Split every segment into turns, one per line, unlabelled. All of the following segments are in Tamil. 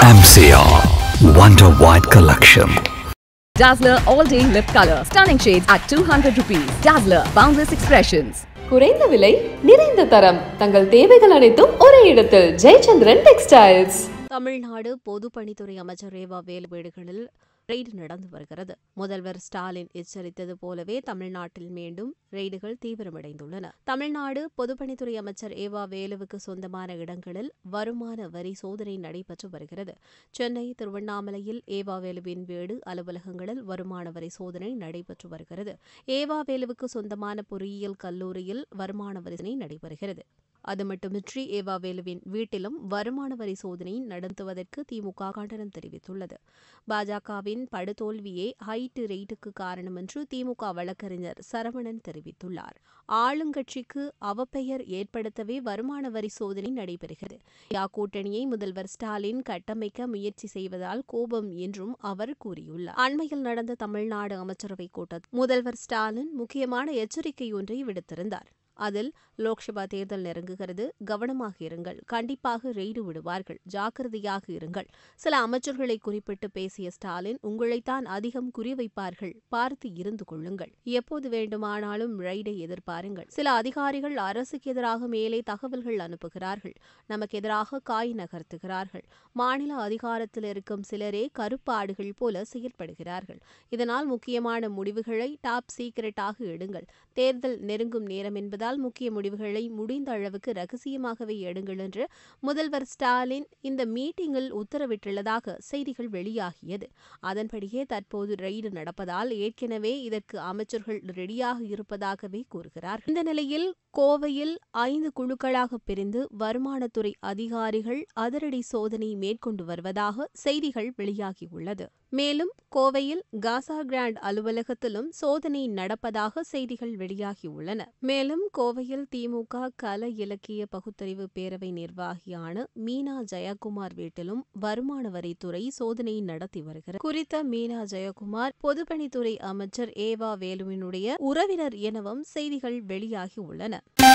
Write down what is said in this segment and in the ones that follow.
MCR Wonder White Collection.
Dazzler All Day Lip Color. Stunning shades at 200 rupees. Dazzler Boundless Expressions.
குறைந்த விலை நிறைந்த தரம் தங்கள் தேவைகள் அனைத்தும் ஒரே இடத்தில் ஜெயச்சந்திரன் டெக்ஸ்டைல்ஸ்
தமிழ்நாடு பொதுப்பணித்துறை அமைச்சர் ரேவா வேலு வீடுகளில் ரெய்டு நடந்து வருகிறது முதல்வர் ஸ்டாலின் எச்சரித்தது போலவே தமிழ்நாட்டில் மீண்டும் ரெய்டுகள் தீவிரமடைந்துள்ளன தமிழ்நாடு பொதுப்பணித்துறை அமைச்சர் ஏவா வேலுவுக்கு சொந்தமான இடங்களில் வருமான வரி சோதனை நடைபெற்று வருகிறது சென்னை திருவண்ணாமலையில் ஏவா வேலுவின் வீடு அலுவலகங்களில் வருமான வரி சோதனை நடைபெற்று வருகிறது ஏவா வேலுவுக்கு சொந்தமான பொறியியல் கல்லூரியில் வருமான வரி சோதனை நடைபெறுகிறது அது மட்டுமின்றி ஏவா வேலுவின் வீட்டிலும் வருமான வரி சோதனை நடத்துவதற்கு திமுக கண்டனம் தெரிவித்துள்ளது பாஜகவின் படுதோல்வியே ஹைட் ரேட்டுக்கு காரணம் என்று திமுக வழக்கறிஞர் சரவணன் தெரிவித்துள்ளார் ஆளுங்கட்சிக்கு அவப்பெயர் ஏற்படுத்தவே வருமான வரி சோதனை நடைபெறுகிறது யா கூட்டணியை முதல்வர் ஸ்டாலின் கட்டமைக்க முயற்சி செய்வதால் கோபம் என்றும் அவர் கூறியுள்ளார் அண்மையில் நடந்த தமிழ்நாடு அமைச்சரவைக் கூட்டத்தில் முதல்வர் ஸ்டாலின் முக்கியமான எச்சரிக்கை ஒன்றை விடுத்திருந்தார் அதில் லோக்சபா தேர்தல் நெருங்குகிறது கவனமாக இருங்கள் கண்டிப்பாக ரெய்டு விடுவார்கள் ஜாக்கிரதையாக இருங்கள் சில அமைச்சர்களை குறிப்பிட்டு பேசிய ஸ்டாலின் உங்களைத்தான் அதிகம் குறிவைப்பார்கள் பார்த்து இருந்து கொள்ளுங்கள் எப்போது வேண்டுமானாலும் ரெய்டை எதிர்பாருங்கள் சில அதிகாரிகள் அரசுக்கு எதிராக மேலே தகவல்கள் அனுப்புகிறார்கள் நமக்கு எதிராக காய் நகர்த்துகிறார்கள் மாநில அதிகாரத்தில் இருக்கும் சிலரே கருப்பாடுகள் போல செயல்படுகிறார்கள் இதனால் முக்கியமான முடிவுகளை டாப் சீக்கிரட்டாக எடுங்கள் தேர்தல் நெருங்கும் நேரம் என்பதால் முக்கிய முடிவுகளை முடிந்த அளவுக்கு ரகசியமாகவே எடுங்கள் என்று முதல்வர் ஸ்டாலின் இந்த மீட்டிங்கில் உத்தரவிட்டுள்ளதாக செய்திகள் வெளியாகியது அதன்படியே தற்போது ரெய்டு நடப்பதால் ஏற்கனவே இதற்கு அமைச்சர்கள் ரெடியாக இருப்பதாகவே கூறுகிறார் இந்த நிலையில் கோவையில் ஐந்து குழுக்களாக பிரிந்து வருமானத்துறை அதிகாரிகள் அதிரடி சோதனை மேற்கொண்டு வருவதாக செய்திகள் வெளியாகியுள்ளது மேலும் கோவையில் காசா கிராண்ட் அலுவலகத்திலும் சோதனை நடப்பதாக செய்திகள் வெளியாகியுள்ளன மேலும் கோவையில் திமுக கல இலக்கிய பகுத்தறிவு பேரவை நிர்வாகியான மீனா ஜெயக்குமார் வீட்டிலும் வருமான வரித்துறை சோதனை நடத்தி வருகிறது குறித்த மீனா ஜெயக்குமார் பொதுப்பணித்துறை அமைச்சர் ஏவா வேலுவினுடைய உறவினர் எனவும் செய்திகள் வெளியாகியுள்ளன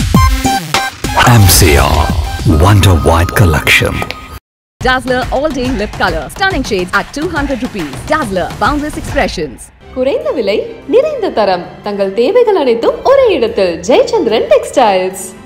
MCR Wonder White Collection.
Dazzler All Day Lip Color. Stunning shades at 200 rupees. Dazzler Boundless Expressions.
குறைந்த விலை நிறைந்த தரம் தங்கள் தேவைகள் அனைத்தும் ஒரே இடத்தில் ஜெயச்சந்திரன் டெக்ஸ்டைல்ஸ்